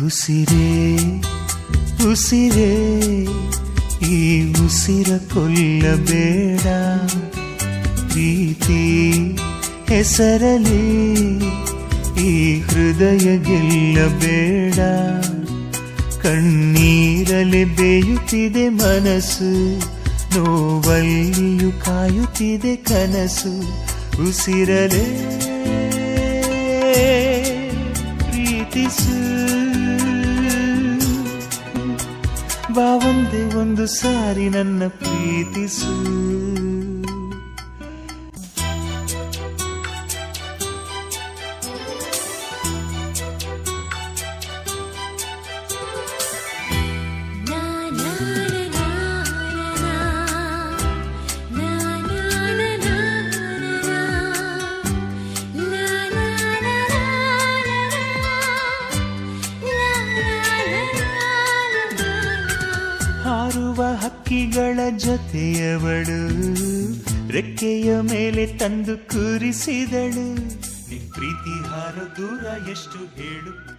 ಉಸಿರೇ ಉಸಿರೇ ಈ ಉಸಿರ ಕೊಲ್ಲಬೇಡ ಪ್ರೀತಿ ಹೆಸರಲಿ ಈ ಹೃದಯ ಗೆಲ್ಲಬೇಡ ಕಣ್ಣೀರಲಿ ಬೇಯುತ್ತಿದೆ ಮನಸ್ಸು ನೋವಲ್ಲಿಯೂ ಕಾಯುತ್ತಿದೆ ಕನಸು ಉಸಿರಲೇ ಪ್ರೀತಿಸು ಬಾ ಒಂದೇ ಒಂದು ಸಾರಿ ನನ್ನ ಪ್ರೀತಿಸು ಹಾರುವ ಹಕ್ಕಿಗಳ ಜೊತೆಯವಳು ರೆಕ್ಕೆಯ ಮೇಲೆ ತಂದು ಕೂರಿಸಿದಳು ನಿನ್ ಪ್ರೀತಿ ಹಾರ ದೂರ ಎಷ್ಟು ಹೇಳು